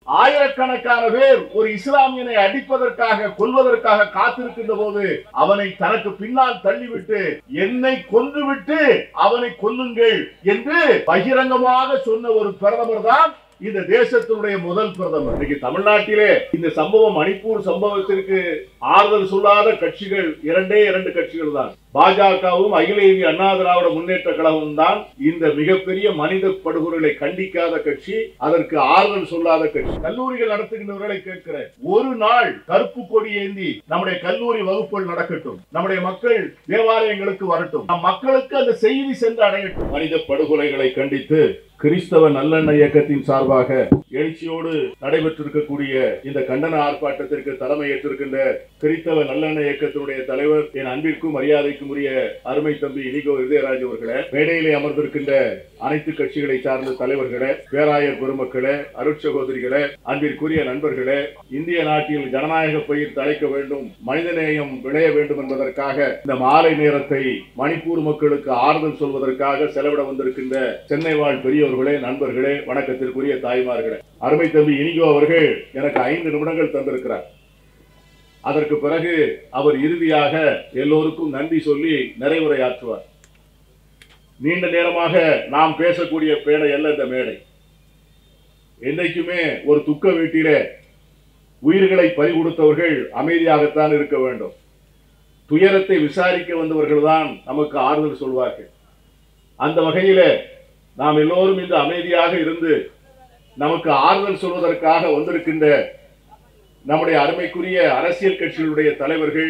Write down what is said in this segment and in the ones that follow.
ஆயிரக்கணக்கான பேர் ஒரு இஸ்லாமியனை அடிப்பதற்காக கொல்வதற்காக காத்திருக்கின்ற போது அவனை தனக்கு பின்னால் தள்ளிவிட்டு என்னை கொன்றுவிட்டு அவனை கொல்லுங்கள் என்று பகிரங்கமாக சொன்ன ஒரு பிரதமர் தான் இந்த தேசத்தினுடைய முதல் பிரதமர் இன்னைக்கு தமிழ்நாட்டிலே இந்த சம்பவம் மணிப்பூர் சம்பவத்திற்கு ஆறுதல் சொல்லாத கட்சிகள் இரண்டே இரண்டு கட்சிகள் தான் பாஜகவும் அகில இந்திய அண்ணா திராவிட முன்னேற்ற கழகம் தான் இந்த மிகப்பெரிய மனித படுகொலைகளை கண்டிக்காத கட்சி அதற்கு ஆறுதல் சொல்லாத கட்சி கல்லூரிகள் நடத்துகின்றவர்களை கேட்கிறேன் ஒரு நாள் கருப்பு கொடி ஏந்தி நம்முடைய கல்லூரி வகுப்புகள் நடக்கட்டும் நம்முடைய மக்கள் தேவாலயங்களுக்கு வரட்டும் நம் மக்களுக்கு அந்த செய்தி சென்று அடையட்டும் மனித படுகொலைகளை கண்டித்து கிறிஸ்தவ நல்லெண்ண இயக்கத்தின் சார்பாக எழுச்சியோடு நடைபெற்றிருக்கக்கூடிய இந்த கண்டன ஆர்ப்பாட்டத்திற்கு தலைமை ஏற்றிருக்கின்ற கிறிஸ்தவ நல்லெண்ண இயக்கத்தினுடைய தலைவர் என் அன்பிற்கும் மரியாதைக்கும் உரிய அருமை தம்பி இனிகோ இதயராஜ் அவர்களே மேடையிலே அமர்ந்திருக்கின்ற அனைத்து கட்சிகளை சார்ந்த தலைவர்களே பேராயர் பெருமக்களே அருட்சகோதரிகளே அன்பிற்குரிய நண்பர்களே இந்திய நாட்டில் ஜனநாயக பயிர் தழைக்க வேண்டும் மனிதநேயம் விளைய வேண்டும் என்பதற்காக இந்த மாலை நேரத்தை மணிப்பூர் மக்களுக்கு ஆறுதல் சொல்வதற்காக செலவிட வந்திருக்கின்ற சென்னை வாழ் பெரியவர்களே நண்பர்களே வணக்கத்திற்குரிய தாய்மார்களே அருமை தம்பி இனிகோ அவர்கள் எனக்கு ஐந்து நிமிடங்கள் தந்திருக்கிறார் அதற்கு பிறகு அவர் இறுதியாக எல்லோருக்கும் நன்றி சொல்லி நிறைவுரையாற்றுவார் நீண்ட நேரமாக நாம் பேசக்கூடிய பேடை அல்ல இந்த மேடை என்றைக்குமே ஒரு துக்க வீட்டிலே உயிர்களை பறி கொடுத்தவர்கள் அமைதியாகத்தான் இருக்க வேண்டும் துயரத்தை விசாரிக்க வந்தவர்கள் தான் நமக்கு ஆறுதல் சொல்வார்கள் அந்த வகையிலே நாம் எல்லோரும் இந்த அமைதியாக இருந்து நமக்கு ஆறுதல் சொல்வதற்காக வந்திருக்கின்ற நம்முடைய அருமைக்குரிய அரசியல் கட்சிகளுடைய தலைவர்கள்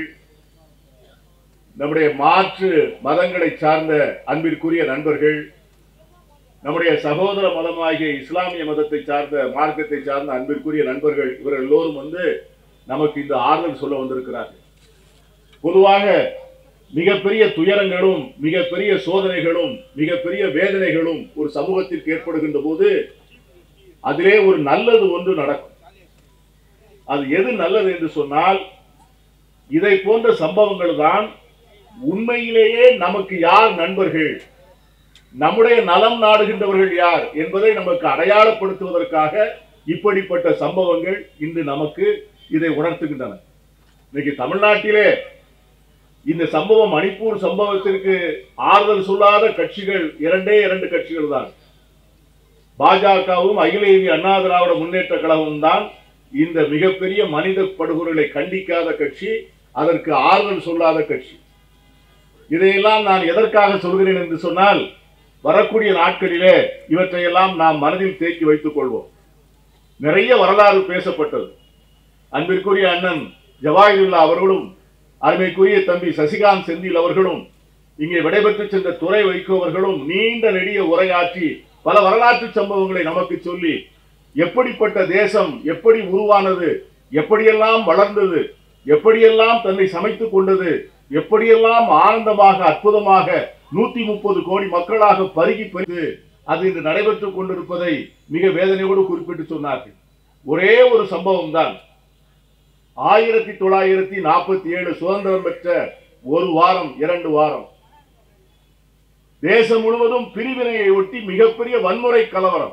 நம்முடைய மாற்று மதங்களை சார்ந்த அன்பிற்குரிய நண்பர்கள் நம்முடைய சகோதர மதமாகிய இஸ்லாமிய மதத்தை சார்ந்த மார்க்கத்தை சார்ந்த அன்பிற்குரிய நண்பர்கள் இவர்கள் எல்லோரும் வந்து நமக்கு இந்த ஆறுதல் சொல்ல வந்திருக்கிறார்கள் பொதுவாக மிகப்பெரிய துயரங்களும் மிகப்பெரிய சோதனைகளும் மிகப்பெரிய வேதனைகளும் ஒரு சமூகத்திற்கு ஏற்படுகின்ற போது அதிலே ஒரு நல்லது ஒன்று நடக்கும் அது எது நல்லது என்று சொன்னால் இதை போன்ற சம்பவங்கள் தான் உண்மையிலேயே நமக்கு யார் நண்பர்கள் நம்முடைய நலம் நாடுகின்றவர்கள் யார் என்பதை நமக்கு அடையாளப்படுத்துவதற்காக இப்படிப்பட்ட சம்பவங்கள் இன்று நமக்கு இதை உணர்த்துகின்றன இன்னைக்கு தமிழ்நாட்டிலே இந்த சம்பவம் மணிப்பூர் சம்பவத்திற்கு ஆறுதல் சொல்லாத கட்சிகள் இரண்டே இரண்டு கட்சிகள் தான் பாஜகவும் அகில இந்திய அண்ணா திராவிட முன்னேற்ற கழகமும் தான் இந்த மிகப்பெரிய மனித படுகொலைகளை கண்டிக்காத கட்சி அதற்கு ஆறுதல் சொல்லாத கட்சி இதையெல்லாம் நான் எதற்காக சொல்கிறேன் என்று சொன்னால் வரக்கூடிய நாட்களிலே இவற்றையெல்லாம் நாம் மனதில் தேக்கி வைத்துக் கொள்வோம் நிறைய வரலாறு பேசப்பட்டது அன்பிற்குரிய அண்ணன் ஜவாஹிருல்லா அவர்களும் அருமைக்குரிய தம்பி சசிகாந்த் செந்தில் அவர்களும் இங்கே விடைபெற்று சென்ற துறை வைக்கோவர்களும் நீண்ட நெடிய உரையாற்றி பல வரலாற்று சம்பவங்களை நமக்கு சொல்லி எப்படிப்பட்ட தேசம் எப்படி உருவானது எப்படியெல்லாம் வளர்ந்தது எப்படியெல்லாம் தன்னை சமைத்துக் கொண்டது எப்படியெல்லாம் ஆனந்தமாக அற்புதமாக நூத்தி முப்பது கோடி மக்களாக பருகி பெற்று அது இன்று நடைபெற்றுக் கொண்டிருப்பதை மிக வேதனையோடு குறிப்பிட்டு சொன்னார்கள் ஒரே ஒரு சம்பவம் தான் ஆயிரத்தி தொள்ளாயிரத்தி நாற்பத்தி ஏழு சுதந்திரம் பெற்ற ஒரு வாரம் இரண்டு வாரம் தேசம் முழுவதும் பிரிவினையை ஒட்டி மிகப்பெரிய வன்முறை கலவரம்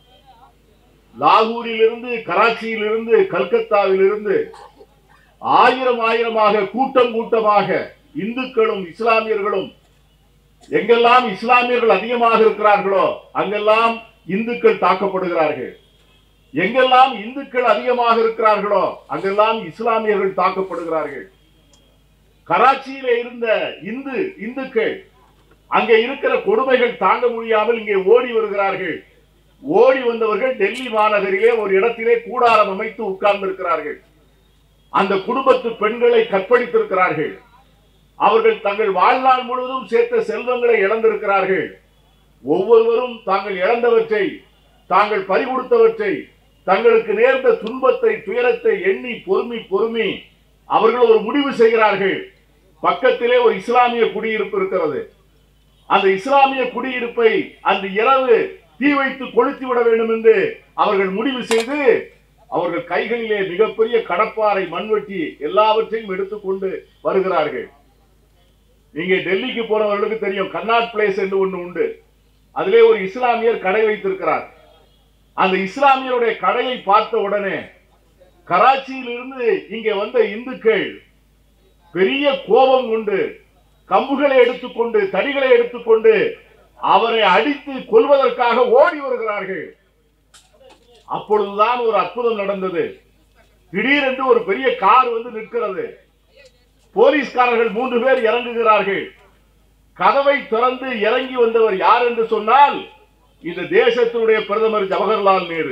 லாகூரிலிருந்து கராச்சியிலிருந்து கல்கத்தாவிலிருந்து ஆயிரம் ஆயிரமாக கூட்டம் கூட்டமாக இந்துக்களும் இஸ்லாமியர்களும் எங்கெல்லாம் இஸ்லாமியர்கள் அதிகமாக இருக்கிறார்களோ அங்கெல்லாம் இந்துக்கள் தாக்கப்படுகிறார்கள் எங்கெல்லாம் இந்துக்கள் அதிகமாக இருக்கிறார்களோ அங்கெல்லாம் இஸ்லாமியர்கள் தாக்கப்படுகிறார்கள் கராச்சியில இருந்த இந்து இந்துக்கள் அங்கே இருக்கிற கொடுமைகள் தாங்க முடியாமல் இங்கே ஓடி வருகிறார்கள் ஓடி வந்தவர்கள் டெல்லி மாநகரிலே ஒரு இடத்திலே கூடாரம் அமைத்து உட்கார்ந்து இருக்கிறார்கள் அந்த குடும்பத்து பெண்களை கற்பழித்திருக்கிறார்கள் அவர்கள் தங்கள் வாழ்நாள் முழுவதும் சேர்த்த செல்வங்களை இழந்திருக்கிறார்கள் ஒவ்வொருவரும் தாங்கள் இழந்தவற்றை தாங்கள் பறிகொடுத்தவற்றை தங்களுக்கு நேர்ந்த துன்பத்தை துயரத்தை எண்ணி பொறுமி பொறுமி அவர்கள் ஒரு முடிவு செய்கிறார்கள் பக்கத்திலே ஒரு இஸ்லாமிய குடியிருப்பு இருக்கிறது அந்த இஸ்லாமிய குடியிருப்பை அன்று இரவு தீ வைத்து கொளுத்தி விட வேண்டும் என்று அவர்கள் முடிவு செய்து அவர்கள் கைகளிலே மிகப்பெரிய கடப்பாறை மண்வெட்டி எல்லாவற்றையும் எடுத்துக்கொண்டு வருகிறார்கள் இங்கே டெல்லிக்கு போனவர்களுக்கு தெரியும் கர்நாட் பிளேஸ் என்று ஒன்று உண்டு அதிலே ஒரு இஸ்லாமியர் கடை வைத்திருக்கிறார் அந்த இஸ்லாமியருடைய கடையை பார்த்த உடனே கராச்சியில் இருந்து இங்கே வந்த இந்துக்கள் பெரிய கோபம் கொண்டு கம்புகளை எடுத்துக்கொண்டு தடிகளை எடுத்துக்கொண்டு அவரை அடித்து கொல்வதற்காக ஓடி வருகிறார்கள் அப்பொழுதுதான் ஒரு அற்புதம் நடந்தது திடீரென்று ஒரு பெரிய கார் வந்து நிற்கிறது போலீஸ்காரர்கள் மூன்று பேர் இறங்குகிறார்கள் கதவை திறந்து இறங்கி வந்தவர் யார் என்று சொன்னால் இந்த தேசத்தினுடைய பிரதமர் ஜவஹர்லால் நேரு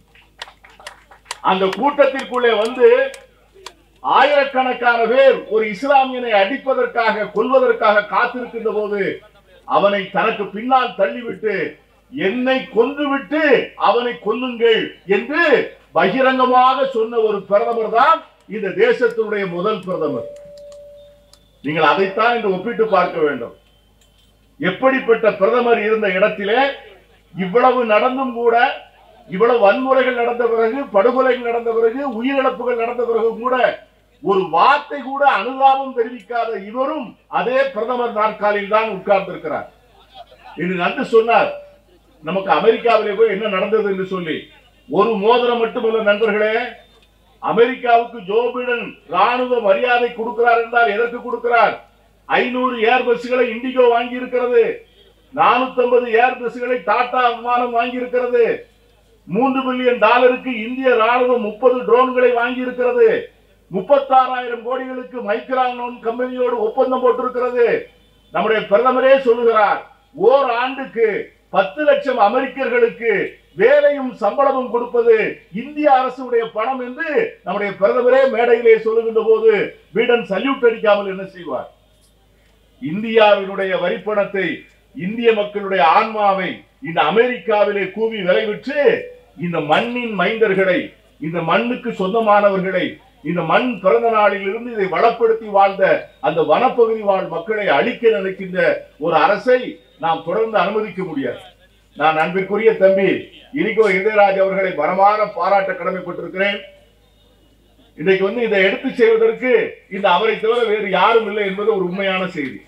அந்த கூட்டத்திற்குள்ளே வந்து ஆயிரக்கணக்கான பேர் ஒரு இஸ்லாமியனை அடிப்பதற்காக கொல்வதற்காக காத்திருக்கின்ற போது அவனை தனக்கு பின்னால் தள்ளிவிட்டு என்னை கொன்றுவிட்டு அவனை கொல்லுங்கள் என்று பகிரங்கமாக சொன்ன ஒரு பிரதமர் தான் இந்த தேசத்தினுடைய முதல் பிரதமர் நீங்கள் அதைத்தான் இன்று ஒப்பிட்டு பார்க்க வேண்டும் எப்படிப்பட்ட பிரதமர் இருந்த இடத்திலே இவ்வளவு நடந்தும் கூட இவ்வளவு வன்முறைகள் நடந்த பிறகு படுகொலைகள் நடந்த பிறகு உயிரிழப்புகள் நடந்த பிறகு கூட ஒரு வார்த்தை கூட அனுதாபம் தெரிவிக்காத இவரும் அதே பிரதமர் நாற்காலியில் தான் உட்கார்ந்திருக்கிறார் இன்று நன்று சொன்னார் நமக்கு அமெரிக்காவிலே போய் என்ன நடந்தது என்று சொல்லி ஒரு மோதிரம் மட்டுமல்ல நண்பர்களே அமெரிக்காவுக்கு ஜோ பிடன் ராணுவ மரியாதை கொடுக்கிறார் என்றால் எதற்கு கொடுக்கிறார் ஐநூறு ஏர் பஸ்களை இண்டிகோ வாங்கி இருக்கிறது நானூத்தி ஐம்பது ஏர் பஸ்களை டாடா விமானம் வாங்கி இருக்கிறது மூன்று பில்லியன் டாலருக்கு இந்திய ராணுவம் முப்பது ட்ரோன்களை வாங்கி இருக்கிறது முப்பத்தாறாயிரம் கோடிகளுக்கு மைக்ரான் கம்பெனியோடு ஒப்பந்தம் போட்டிருக்கிறது நம்முடைய பிரதமரே சொல்லுகிறார் ஓர் ஆண்டுக்கு பத்து லட்சம் அமெரிக்கர்களுக்கு வேலையும் சம்பளமும் கொடுப்பது இந்திய அரசுடைய பணம் என்று நம்முடைய பிரதமரே மேடையிலே சொல்லுகின்ற போது பீடன் சல்யூட் அடிக்காமல் என்ன செய்வார் இந்தியாவினுடைய வரிப்பணத்தை இந்திய மக்களுடைய ஆன்மாவை இந்த அமெரிக்காவிலே கூவி விளைவிட்டு இந்த மண்ணின் மைந்தர்களை இந்த மண்ணுக்கு சொந்தமானவர்களை இந்த மண் பிறந்த நாளில் இருந்து இதை வளப்படுத்தி வாழ்ந்த அந்த வனப்பகுதி வாழ் மக்களை அழிக்க நினைக்கின்ற ஒரு அரசை நாம் தொடர்ந்து அனுமதிக்க முடியாது நான் அன்பிற்குரிய தம்பி இனிகோ இதயராஜ் அவர்களை மனமான பாராட்ட கடமைப்பட்டிருக்கிறேன் இன்றைக்கு வந்து இதை எடுத்து செய்வதற்கு இந்த அவரை தவிர வேறு யாரும் இல்லை என்பது ஒரு உண்மையான செய்தி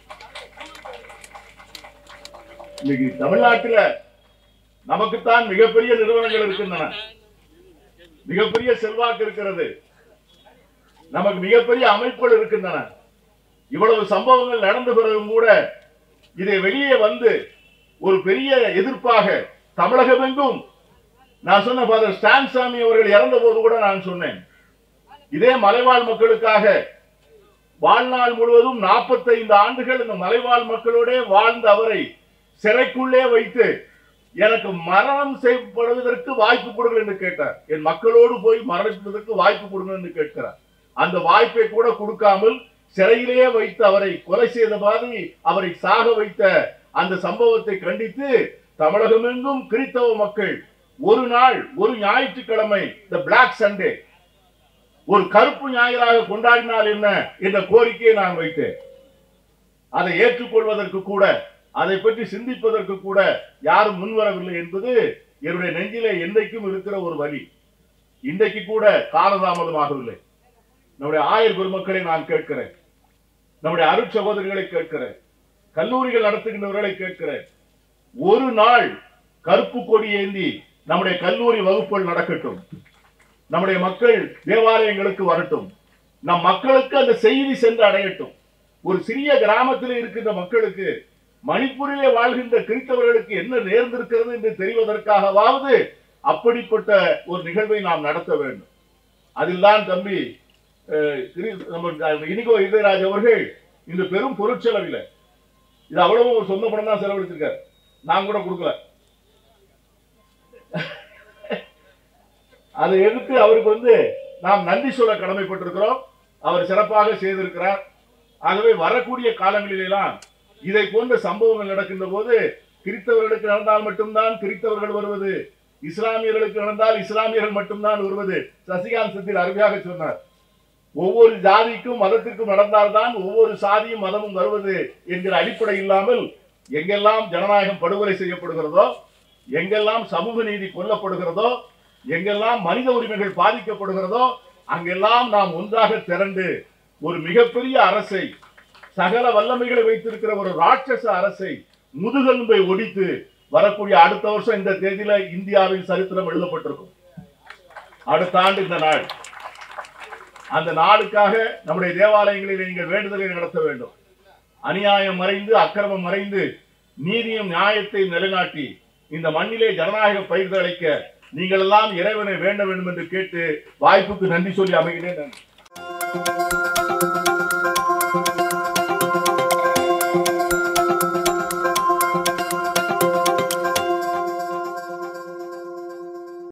இன்னைக்கு தமிழ்நாட்டில் நமக்குத்தான் மிகப்பெரிய நிறுவனங்கள் இருக்கின்றன மிகப்பெரிய செல்வாக்கு இருக்கிறது நமக்கு மிகப்பெரிய அமைப்புகள் இருக்கின்றன இவ்வளவு சம்பவங்கள் நடந்த பிறகும் கூட இதை வெளியே வந்து ஒரு பெரிய எதிர்ப்பாக தமிழகமெங்கும் நான் சொன்ன ஃபாதர் ஸ்டான் சாமி அவர்கள் இறந்த போது கூட நான் சொன்னேன் இதே மலைவாழ் மக்களுக்காக வாழ்நாள் முழுவதும் 45 ஆண்டுகள் இந்த மலைவாழ் மக்களோட வாழ்ந்த அவரை சிறைக்குள்ளே வைத்து எனக்கு மரணம் செய்யப்படுவதற்கு வாய்ப்பு கொடுங்கள் என்று கேட்டார் என் மக்களோடு போய் மரணிப்பதற்கு வாய்ப்பு கொடுங்கள் என்று கேட்கிறார் அந்த வாய்ப்பை கூட கொடுக்காமல் சிறையிலேயே வைத்து அவரை கொலை செய்த மாதிரி அவரை சாக வைத்த அந்த சம்பவத்தை கண்டித்து தமிழகமெங்கும் கிறித்தவ மக்கள் ஒரு நாள் ஒரு ஞாயிற்றுக்கிழமை இந்த பிளாக் சண்டே ஒரு கருப்பு ஞாயிறாக கொண்டாடினால் என்ன என்ற கோரிக்கையை நான் வைத்தேன் அதை ஏற்றுக்கொள்வதற்கு கூட அதை பற்றி சிந்திப்பதற்கு கூட யாரும் முன்வரவில்லை என்பது என்னுடைய நெஞ்சிலே என்றைக்கும் இருக்கிற ஒரு வழி இன்றைக்கு கூட காலதாமதமாகவில்லை நம்முடைய ஆயர் பெருமக்களை நான் கேட்கிறேன் நம்முடைய அருட் சகோதரிகளை கேட்கிறேன் கல்லூரிகள் நடத்துகின்றவர்களை கேட்கிறேன் ஒரு நாள் கருப்பு கொடி ஏந்தி நம்முடைய கல்லூரி வகுப்புகள் நடக்கட்டும் நம்முடைய மக்கள் தேவாலயங்களுக்கு வரட்டும் நம் மக்களுக்கு அந்த செய்தி சென்று அடையட்டும் ஒரு சிறிய கிராமத்தில் இருக்கின்ற மக்களுக்கு மணிப்பூரிலே வாழ்கின்ற கிறித்தவர்களுக்கு என்ன நேர்ந்திருக்கிறது என்று தெரிவதற்காகவாவது அப்படிப்பட்ட ஒரு நிகழ்வை நாம் நடத்த வேண்டும் அதில்தான் தம்பி அஹ், கிரி- நம்ம இனிகோ இதயராஜ் அவர்கள் இந்த பெரும் பொருட்செலவில் இது அவ்வளவு ஒரு சொந்த பணம் தான் செலவழிச்சிருக்காரு நான் கூட கொடுக்கல அதை எடுத்து அவருக்கு வந்து நாம் நன்றி சொல்ல கடமைப்பட்டிருக்கிறோம் அவர் சிறப்பாக செய்திருக்கிறார் ஆகவே வரக்கூடிய காலங்களிலெல்லாம் இதை போன்ற சம்பவங்கள் நடக்கின்ற போது கிறித்தவர்களுக்கு நடந்தால் மட்டும்தான் கிறித்தவர்கள் வருவது இஸ்லாமியர்களுக்கு நடந்தால் இஸ்லாமியர்கள் மட்டும்தான் வருவது சசிகாந்த் செந்தில் அருமையாக சொன்னார் ஒவ்வொரு ஜாதிக்கும் மதத்திற்கும் நடந்தால்தான் ஒவ்வொரு சாதியும் மதமும் வருவது என்கிற அடிப்படை இல்லாமல் எங்கெல்லாம் ஜனநாயகம் படுகொலை செய்யப்படுகிறதோ எங்கெல்லாம் சமூக நீதி கொல்லப்படுகிறதோ எங்கெல்லாம் மனித உரிமைகள் பாதிக்கப்படுகிறதோ அங்கெல்லாம் நாம் ஒன்றாக திரண்டு ஒரு மிகப்பெரிய அரசை சகல வல்லமைகளை வைத்திருக்கிற ஒரு ராட்சச அரசை முதுகெலும்பை ஒடித்து வரக்கூடிய அடுத்த வருஷம் இந்த தேதியில இந்தியாவின் சரித்திரம் எழுதப்பட்டிருக்கும் அடுத்த ஆண்டு இந்த நாள் அந்த நாளுக்காக நம்முடைய தேவாலயங்களில் நீங்கள் வேண்டுதலை நடத்த வேண்டும் அநியாயம் மறைந்து அக்கிரமம் மறைந்து நீதியும் நியாயத்தையும் நிலைநாட்டி இந்த மண்ணிலே ஜனநாயக பயிர் அளிக்க நீங்கள் எல்லாம் இறைவனை வேண்ட வேண்டும் என்று கேட்டு வாய்ப்புக்கு நன்றி சொல்லி அமைகிறேன் நன்றி